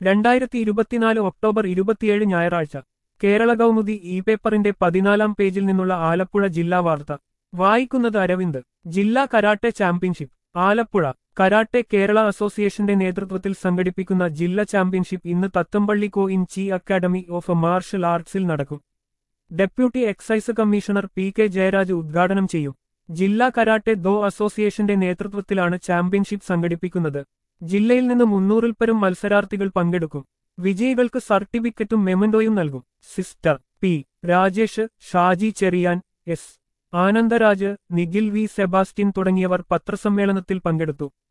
രണ്ടായിരത്തി ഇരുപത്തിനാല് ഒക്ടോബർ ഇരുപത്തിയേഴ് ഞായറാഴ്ച കേരള കൗമുദി ഇ പേപ്പറിന്റെ പതിനാലാം പേജിൽ നിന്നുള്ള ആലപ്പുഴ ജില്ലാ വാർത്ത വായിക്കുന്നത് അരവിന്ദ് ജില്ലാ karate championship Alappuzha karate Kerala അസോസിയേഷന്റെ നേതൃത്വത്തിൽ സംഘടിപ്പിക്കുന്ന ജില്ലാ ചാമ്പ്യൻഷിപ്പ് ഇന്ന് തത്തമ്പള്ളി കോ ഇൻ ചി അക്കാദമി ഓഫ് മാർഷൽ ആർട്സിൽ നടക്കും deputy excise commissioner P K Jayaraj ഉദ്ഘാടനം ചെയ്യും ജില്ലാ കരാട്ടെ ദോ അസോസിയേഷന്റെ നേതൃത്വത്തിലാണ് ചാമ്പ്യൻഷിപ്പ് സംഘടിപ്പിക്കുന്നത് ജില്ലയിൽ നിന്ന് മുന്നൂറിൽ പരം മത്സരാർത്ഥികൾ പങ്കെടുക്കും വിജയികൾക്ക് സർട്ടിഫിക്കറ്റും മെമന്റോയും നൽകും sister P Rajesh Shaji Cherian S Anandaraj Nikhil V Sebastian തുടങ്ങിയവർ പത്രസമ്മേളനത്തിൽ പങ്കെടുത്തു